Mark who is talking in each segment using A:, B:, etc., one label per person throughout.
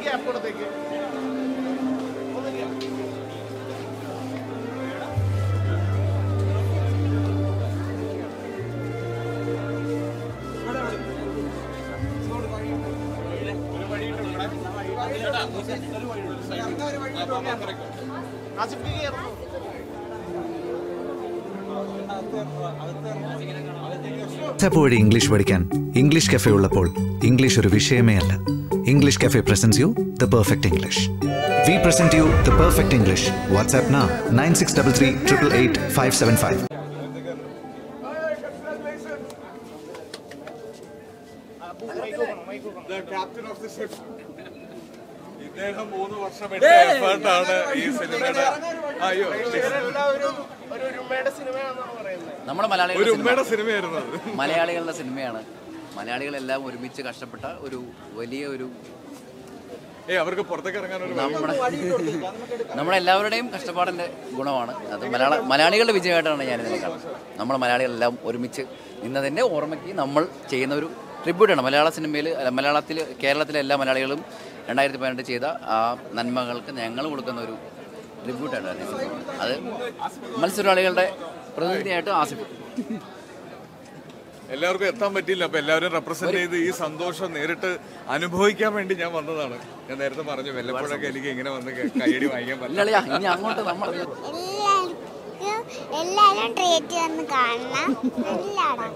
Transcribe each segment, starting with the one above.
A: Gap കൊടുത്തേക്ക് ആസിഫിക്ക് കയറുന്നു
B: WhatsApp വഴി ഇംഗ്ലീഷ് പഠിക്കാൻ ഇംഗ്ലീഷ് കഫേ ഉള്ളപ്പോൾ ഇംഗ്ലീഷ് ഒരു വിഷയമേ അല്ല English cafe presents you the perfect English we present you the perfect English WhatsApp നാ nine six double three triple eight five seven five
C: captain of the ship ഇദ്ദേഹം മൂന്ന് വർഷം എടുത്ത എഫേർട്ടാണ് ഈ സിനിമയുടെ അയ്യോ
A: ഇവരെല്ലാവരും ഒരു ഒരുമയുടെ സിനിമയാണെന്നാണ് പറയുന്നത്
D: നമ്മുടെ
C: ഒരു
D: മലയാളികളുടെ
C: ഉമ്മയുടെ
D: സിനിമ
C: സിനിമയായിരുന്നു അത്
D: മലയാളികളുടെ സിനിമയാണ് മലയാളികളെല്ലാം ഒരുമിച്ച് കഷ്ടപ്പെട്ട ഒരു വലിയ ഒരു
C: ഏ അവർക്ക് പുറത്തേക്ക് ഇറങ്ങാൻ ഒരു
D: നമ്മുടെ നമ്മളെല്ലാവരുടെയും കഷ്ടപ്പാടിൻ്റെ ഗുണമാണ് അത് മലയാള മലയാളികളുടെ വിജയമായിട്ടാണ് ഞാനിതിനെ കാണുന്നത് നമ്മൾ മലയാളികളെല്ലാം ഒരുമിച്ച് നിന്നതിൻ്റെ ഓർമ്മയ്ക്ക് നമ്മൾ ചെയ്യുന്ന ഒരു ട്രിബ്യൂട്ടാണ് മലയാള സിനിമയിൽ അല്ല, മലയാളത്തിൽ കേരളത്തിലെ എല്ലാ മലയാളികളും രണ്ടായിരത്തി പതിനെട്ട് ചെയ്ത ആ നന്മകൾക്ക് ഞങ്ങൾ കൊടുക്കുന്ന ഒരു ട്രിബ്യൂട്ടാണ് അതിനെ അത് മത്സരവാളികളുടെ പ്രതിനിധിയായിട്ട് ആസിഫ്
C: എല്ലാവർക്കും എത്താൻ പറ്റിയില്ല അപ്പൊ എല്ലാവരും റെപ്രസെന്റ് ചെയ്ത് ഈ സന്തോഷം നേരിട്ട് അനുഭവിക്കാൻ വേണ്ടി ഞാൻ വന്നതാണ് ഞാൻ നേരത്തെ പറഞ്ഞു വല്ലപ്പോഴൊക്കെ എനിക്ക് ഇങ്ങനെ വന്ന് ക- കയ്യടി വാങ്ങിക്കാൻ പറ്റില്ല
D: ഇല്ലളിയാ ഇനി അങ്ങോട്ട് നമ്മൾ
E: എല്ലാവർക്കും എല്ലാവരും ട്രീറ്റ് വന്ന് കാണണം എല്ലാവരും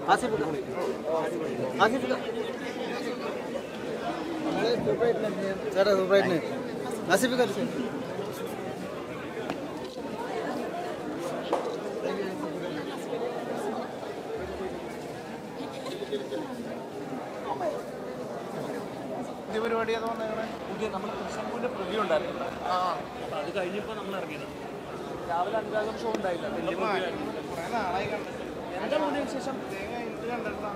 A: പുതിയ പരിപാടി ഏതാ വന്നേക്കണേ കുറെ നാളായി കണ്ടിട്ട്. എന്താ മോനെ വിശേഷം? തേങ്ങ ഇത് കണ്ടിട്ടാ.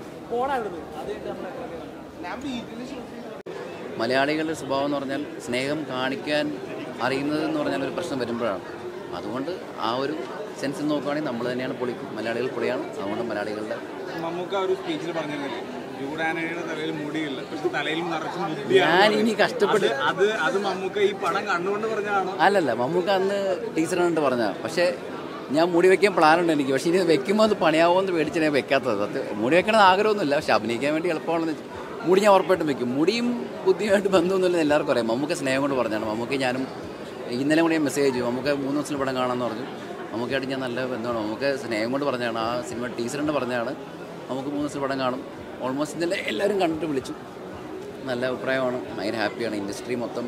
A: ഞാൻ വീട്ടില് ഷൂട്ട് ചെയ്തു
D: മലയാളികളുടെ സ്വഭാവം എന്ന് പറഞ്ഞാൽ സ്നേഹം കാണിക്കാൻ അറിയുന്നത് എന്ന് പറഞ്ഞാൽ ഒരു പ്രശ്നം വരുമ്പോഴാണ് അതുകൊണ്ട് ആ ഒരു സെൻസിൽ നോക്കുകയാണെങ്കിൽ നമ്മൾ തന്നെയാണ് പൊളി മലയാളികൾ പൊളിയാണ് അതുകൊണ്ട് മലയാളികളുടെ
F: മമ്മൂക്ക ഒരു സ്പീച്ചിൽ പറഞ്ഞിരുന്നില്ലേ ജൂഡാനയുടെ തലയിൽ മുടിയില്ല പക്ഷെ തലയിൽ നിറച്ചും
D: ഞാൻ
F: ബുദ്ധിയാണ്
D: ഇനി കഷ്ടപ്പെട്ട്
F: അത് അത് മമ്മൂക്ക ഈ പടം കണ്ടുകൊണ്ട് പറഞ്ഞതാണോ
D: അല്ലല്ല മമ്മൂക്ക അന്ന് ടീച്ചർ കണ്ട് പറഞ്ഞ പക്ഷേ ഞാൻ മുടി വെക്കാൻ പ്ലാനുണ്ട് എനിക്ക് പക്ഷേ ഇനി വെക്കുമ്പോൾ അത് പണിയാവുമോ എന്ന് പേടിച്ച് ഞാൻ വെക്കാത്തത് സത്യം മുടി വെക്കണമെന്ന് ആഗ്രഹമൊന്നുമില്ല പക്ഷെ അഭിനയിക്കാൻ വേണ്ടി എളുപ്പമാണെന്ന് വെച്ച് മുടി ഞാൻ ഉറപ്പായിട്ടും വെക്കും മുടിയും ബുദ്ധിയുമായിട്ട് ബന്ധമൊന്നുമില്ല എല്ലാവർക്കും അറിയാം മമ്മൂക്ക സ്നേഹം കൊണ്ട് പറഞ്ഞാണ് മമ്മൂക്ക ഞാനും ഇന്നലെ കൂടി ഞാൻ മെസ്സേജ് ചെയ്തു നമുക്ക് മൂന്ന് ദിവസത്തിൽ പടം കാണാമെന്ന് പറഞ്ഞു മമ്മൂക്കയായിട്ട് ഞാൻ നല്ല ബന്ധമാണ് നമുക്ക് സ്നേഹം കൊണ്ട് പറഞ്ഞതാണ് ആ സിനിമ ടീച്ചറിൻ്റെ പറഞ്ഞതാണ് നമുക്ക് മൂന്ന് ദിവസത്തിൽ പടം കാണും ഓൾമോസ്റ്റ് ഇന്നലെ എല്ലാവരും കണ്ടിട്ട് വിളിച്ചു നല്ല അഭിപ്രായമാണ് ഭയങ്കര ഹാപ്പിയാണ് ഇൻഡസ്ട്രി മൊത്തം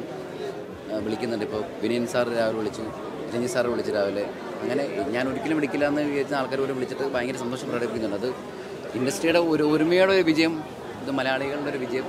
D: ആ, വിളിക്കുന്നുണ്ട് ഇപ്പോൾ വിനയൻ സാർ രാവിലെ വിളിച്ചു രഞ്ജി സാർ വിളിച്ചു രാവിലെ അങ്ങനെ ഞാൻ ഒരിക്കലും വിളിക്കില്ല എന്ന് വിചാരിച്ച ആൾക്കാർ പോലും വിളിച്ചിട്ട് ഭയങ്കര സന്തോഷം പ്രകടിപ്പിക്കുന്നുണ്ട് അത് ഇൻഡസ്ട്രിയുടെ ഒരു ഒരുമയുടെ ഒരു വിജയം ഇത് മലയാളികളുടെ ഒരു വിജയം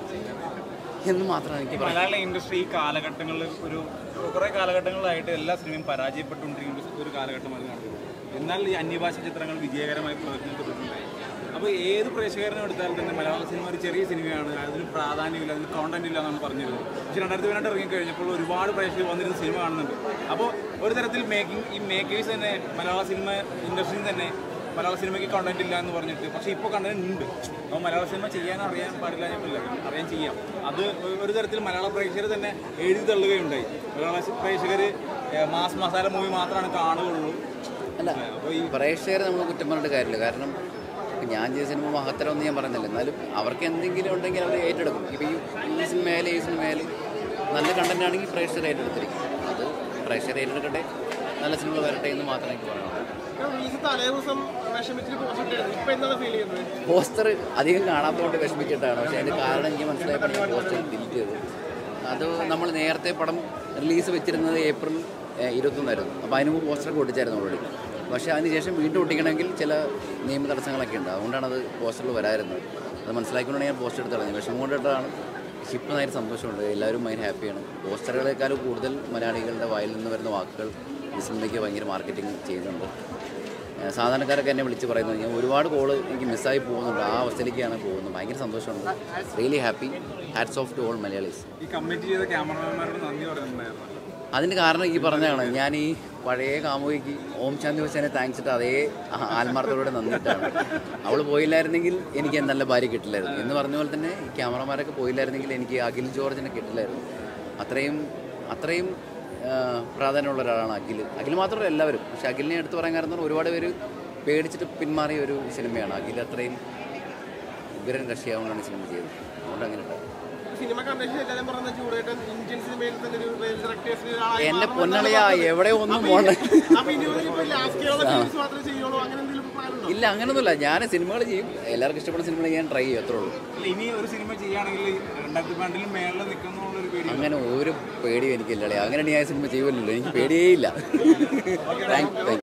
D: എന്ന് മാത്രമാണ് എനിക്ക് പറയാം
F: മലയാള ഇൻഡസ്ട്രി ഈ കാലഘട്ടങ്ങളിൽ ഒരു കുറേ കാലഘട്ടങ്ങളിലായിട്ട് എല്ലാ സിനിമയും പരാജയപ്പെട്ടുകൊണ്ടിരിക്കുന്ന ഒരു കാലഘട്ടമാണ് കാണുന്നത് എന്നാൽ ഈ അന്യഭാഷ ചിത്രങ്ങൾ വിജയകരമായി പ്രദർശിപ്പിച്ചിട്ടുണ്ടായി അപ്പോൾ ഏത് പ്രേക്ഷകരനെ എടുത്താലും തന്നെ മലയാള സിനിമ ഒരു ചെറിയ സിനിമയാണ് അതിന് പ്രാധാന്യമില്ല അതിന് കോണ്ടന്റ് ഇല്ല എന്നാണ് പറഞ്ഞിരുന്നത് പക്ഷേ രണ്ടായിരത്തി പതിനെട്ട് ഇറങ്ങി കഴിഞ്ഞപ്പോൾ ഒരുപാട് പ്രേക്ഷകർ വന്നിരുന്ന സിനിമ കാണുന്നുണ്ട് അപ്പോൾ ഒരു തരത്തിൽ മേക്കിംഗ് ഈ മേക്കേഴ്സ് തന്നെ മലയാള സിനിമ ഇൻഡസ്ട്രിയിൽ തന്നെ മലയാള സിനിമയ്ക്ക് കണ്ടന്റ് ഇല്ല എന്ന് പറഞ്ഞിട്ട് പക്ഷേ ഇപ്പോൾ കണ്ടന്റ് ഉണ്ട് അപ്പോൾ മലയാള സിനിമ ചെയ്യാൻ അറിയാൻ പാടില്ല എന്നില്ല അറിയാൻ ചെയ്യാം അത് ഒ- ഒരു തരത്തിൽ മലയാള പ്രേക്ഷകർ തന്നെ എഴുതി തള്ളുകയുണ്ടായി മലയാള പ്രേക്ഷകർ മാസ് മസാല മൂവി മാത്രമാണ് കാണുകയുള്ളൂ
D: അല്ല പ്രേക്ഷകരെ നമ്മൾ കുറ്റം പറഞ്ഞിട്ട് കാര്യമില്ല കാരണം ഇപ്പം ഞാൻ ചെയ്ത സിനിമ മഹത്തരമൊന്നും ഞാൻ പറയുന്നില്ല എന്നാലും അവർക്ക് എന്തെങ്കിലും ഉണ്ടെങ്കിൽ അവർ ഏറ്റെടുക്കും ഇപ്പം ഈ ഈ സിനിമയിൽ ഈ സിനിമയിൽ നല്ല കണ്ടന്റ് ആണെങ്കിൽ പ്രേക്ഷകർ ഏറ്റെടുത്തിരിക്കും അത് പ്രേക്ഷകർ ഏറ്റെടുക്കട്ടെ നല്ല സിനിമ വരട്ടെ എന്ന് മാത്രമേ എനിക്ക് പറയാനുള്ളൂ
A: റിലീസ് തലേ ദിവസം വിഷമിച്ചിട്ട് പോസ്റ്റ് ഇപ്പൊ എന്താണ് ഫീൽ ചെയ്യുന്നത്
D: പോസ്റ്റർ അധികം കാണാത്തതുകൊണ്ട് വിഷമിച്ചിട്ടാണ് പക്ഷേ അതിൻ്റെ കാരണം എനിക്ക് മനസ്സിലായപ്പോൾ ഞാൻ പോസ്റ്റർ ഡിലീറ്റ് ചെയ്തത് അത് നമ്മൾ നേരത്തെ പടം റിലീസ് വെച്ചിരുന്നത് ഏപ്രിൽ ഏഹ്, ഇരുപത്തൊന്നായിരുന്നു അപ്പോൾ അതിന് മുമ്പ് പോസ്റ്ററൊക്കെ ഒട്ടിച്ചായിരുന്നു ഓൾറെഡി പക്ഷേ അതിനുശേഷം വീണ്ടും ഒട്ടിക്കണമെങ്കിൽ ചില നിയമ തടസ്സങ്ങളൊക്കെ ഉണ്ട് അതുകൊണ്ടാണ് അത് പോസ്റ്ററിൽ വരായിരുന്നത് അത് മനസ്സിലാക്കിക്കൊണ്ടാണ് ഞാൻ പോസ്റ്റർ എടുത്ത് കളഞ്ഞത് വിഷമം കൊണ്ടിട്ടാണ് പക്ഷെ ഇപ്പം ഭയങ്കര സന്തോഷമുണ്ട് എല്ലാവരും ഭയങ്കര ഹാപ്പിയാണ് പോസ്റ്ററുകളെക്കാളും കൂടുതൽ മലയാളികളുടെ വായിൽ നിന്ന് വരുന്ന വാക്കുകൾ ഈ സിനിമയ്ക്ക് ഭയങ്കര മാർക്കറ്റിംഗ് ചെയ്യുന്നുണ്ട് ഏഹ് സാധാരണക്കാരൊക്കെ എന്നെ വിളിച്ച് പറയുന്നത് ഞാൻ ഒരുപാട് കോള് എനിക്ക് മിസ്സായി പോകുന്നുണ്ട് ആ അവസ്ഥയിലേക്കാണ് പോകുന്നത് ഭയങ്കര സന്തോഷമുണ്ട് really happy hats off to all Malayalis
F: ഈ കമ്മിറ്റ് ചെയ്ത ക്യാമറമാൻമാരോട് നന്ദി പറയുന്നുണ്ടായിരുന്നു
D: അതിൻ്റെ കാരണം ഈ പറഞ്ഞതാണ് ഞാൻ ഈ പഴയ കാമുകിക്ക് ഓം ശാന്തി ഹുസേനെ താങ്ക്സിട്ട് അതേ ആ- ആത്മാർത്ഥതയോടെ നന്ദിയിട്ടാണ് അവൾ പോയില്ലായിരുന്നെങ്കിൽ എനിക്ക് നല്ല ഭാര്യ കിട്ടില്ലായിരുന്നു എന്ന് പറഞ്ഞ പോലെ തന്നെ ഈ ക്യാമറമാരൊക്കെ പോയില്ലായിരുന്നെങ്കിൽ എനിക്ക് അഖിൽ ജോർജിനെ കിട്ടില്ലായിരുന്നു അത്രയും അത്രയും ആ, പ്രാധാന്യമുള്ള ഒരാളാണ് അഖിൽ അഖിൽ മാത്രമല്ല എല്ലാവരും പക്ഷെ അഖിലിനെ എടുത്തു പറയാൻ കാരണം ഒരുപാട് പേര് പേടിച്ചിട്ട് പിന്മാറിയ ഒരു സിനിമയാണ് അഖിൽ അത്രയും ഉഗ്രൻ കക്ഷിയാവുന്നതാണ് സിനിമ ചെയ്തത് അതുകൊണ്ട് അങ്ങനെ ഉണ്ടായി.
A: സിനിമ കണ്ടതിന് എല്ലാവരും പറഞ്ഞ ചൂടായിട്ട് ഇന്ത്യൻ സിനിമയിൽ തന്നെ ഒരു ഡയറക്ടേഴ്സിന്
D: എന്റെ പൊന്നളിയാ എവിടെ ഒന്നും പോണ്ട
A: അപ്പൊ ഇനി ഇപ്പൊ ലാസ്റ്റ് കേരള ഫിലിംസ് മാത്രമേ ചെയ്യുള്ളൂ അങ്ങനെ എന്തെങ്കിലും പ്ലാൻ ഉണ്ടോ
D: ഇല്ല അങ്ങനൊന്നുമില്ല ഞാൻ സിനിമകൾ ചെയ്യും എല്ലാവർക്കും ഇഷ്ടപ്പെടുന്ന സിനിമകൾ ഞാൻ ട്രൈ ചെയ്യും അത്രേ ഉള്ളൂ
F: അല്ല ഇനി ഒരു സിനിമ ചെയ്യുകയാണെങ്കിൽ രണ്ടായിരത്തി പണ്ടിലും മേളിൽ നിൽക്കുന്നുള്ളൊരു പേടി
D: അങ്ങനെ ഒരു പേടിയും എനിക്കില്ല അങ്ങനെ ഞാൻ സിനിമ ചെയ്യുമല്ലോ എനിക്ക് പേടിയേ ഇല്ല താങ്ക് താങ്ക്